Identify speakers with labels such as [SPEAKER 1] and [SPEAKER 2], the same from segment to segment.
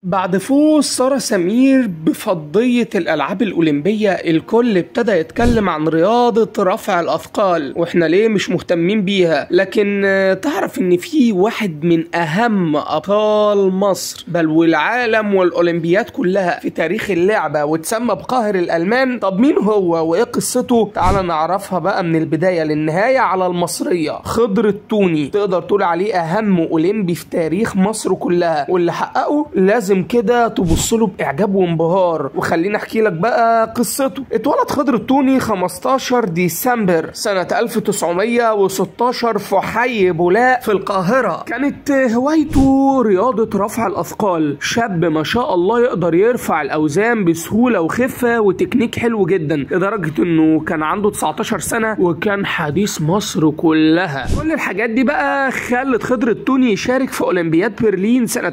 [SPEAKER 1] بعد فوز سارة سمير بفضية الألعاب الأولمبية الكل ابتدى يتكلم عن رياضة رفع الأثقال وإحنا ليه مش مهتمين بيها لكن آه، تعرف إن في واحد من أهم أبطال مصر بل والعالم والأولمبياد كلها في تاريخ اللعبة وتسمى بقاهر الألمان طب مين هو وإيه قصته تعال نعرفها بقى من البداية للنهاية على المصرية خضر التوني تقدر تقول عليه أهم أولمبي في تاريخ مصر كلها واللي حققه لازم كده تبص له باعجاب وانبهار وخليني احكي لك بقى قصته اتولد خضر التوني 15 ديسمبر سنة 1916 في حي بولاق في القاهرة كانت هوايته رياضة رفع الأثقال شاب ما شاء الله يقدر يرفع الأوزان بسهولة وخفة وتكنيك حلو جدا لدرجة انه كان عنده 19 سنة وكان حديث مصر كلها كل الحاجات دي بقى خلت خضر التوني يشارك في أولمبياد برلين سنة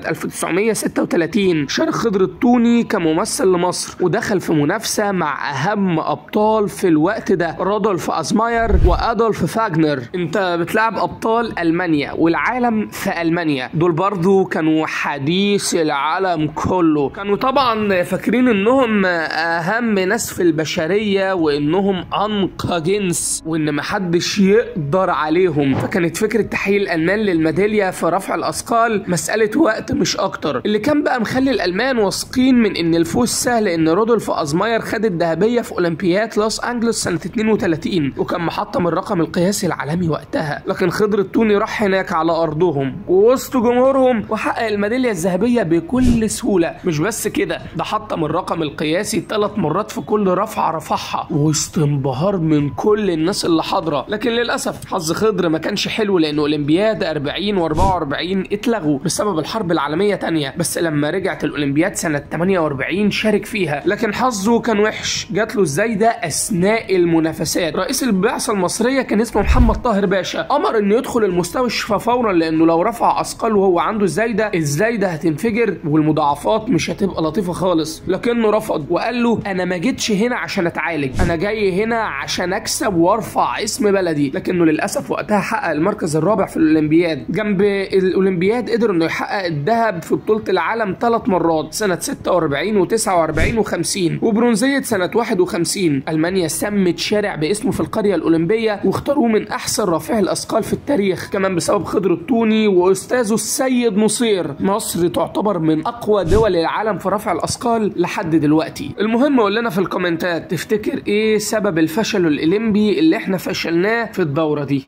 [SPEAKER 1] 1936 شارك خضر التوني كممثل لمصر ودخل في منافسة مع أهم أبطال في الوقت ده رودولف أزماير وأدولف فاجنر أنت بتلعب أبطال ألمانيا والعالم في ألمانيا دول برضو كانوا حديث العالم كله كانوا طبعا فاكرين انهم اهم ناس في البشرية وانهم انقى جنس وان محدش يقدر عليهم فكانت فكرة تحيي الالمان للميدالية في رفع الاثقال مسألة وقت مش اكتر اللي كان بقى مخلي الالمان واثقين من ان الفوز سهل ان رودولف ازماير خد الذهبية في اولمبياد لوس انجلوس سنة 32 وكان محطم الرقم القياسي العالمي وقتها لكن خضر التوني راح هناك على ارضهم ووسط جمهورهم وحقق الميدالية الذهبية بكل سهولة مش بس كده ده حطم الرقم القياسي ثلاث مرات في كل رفعة رفعها وسط انبهار من كل الناس اللي حاضرة لكن للأسف حظ خضر ما كانش حلو لأن أولمبياد 40 و44 اتلغوا بسبب الحرب العالمية تانية بس لما رجعت الأولمبياد سنة 48 شارك فيها لكن حظه كان وحش جات له الزايدة أثناء المنافسات رئيس البعثة المصرية كان اسمه محمد طاهر باشا أمر إنه يدخل المستشفى فورا لأنه لو رفع أثقال وهو عنده الزايدة الزايدة هتنفجر والمضاعفات مش هتبقى لطيفة خالص لكنه رفض وقال له أنا ما جيتش هنا عشان أتعالج أنا جاي هنا عشان أكسب وأرفع اسم بلدي لكنه للأسف وقتها حقق المركز الرابع في الأولمبياد جنب الأولمبياد قدر إنه يحقق الذهب في بطولة العالم ثلاث مرات سنة 46 و49 و50 وبرونزية سنة 51 ألمانيا سمت شارع باسمه في القرية الأولمبية واختاروه من أحسن رافعي الأثقال في التاريخ كمان بسبب خضر التوني وأستاذه السيد نصير مصر تعتبر من أقوى دول العالم في رفع الأثقال لحد دلوقتي المهم قول لنا في الكومنتات تفتكر إيه سبب الفشل الأولمبي اللي إحنا فشلناه في الدورة دي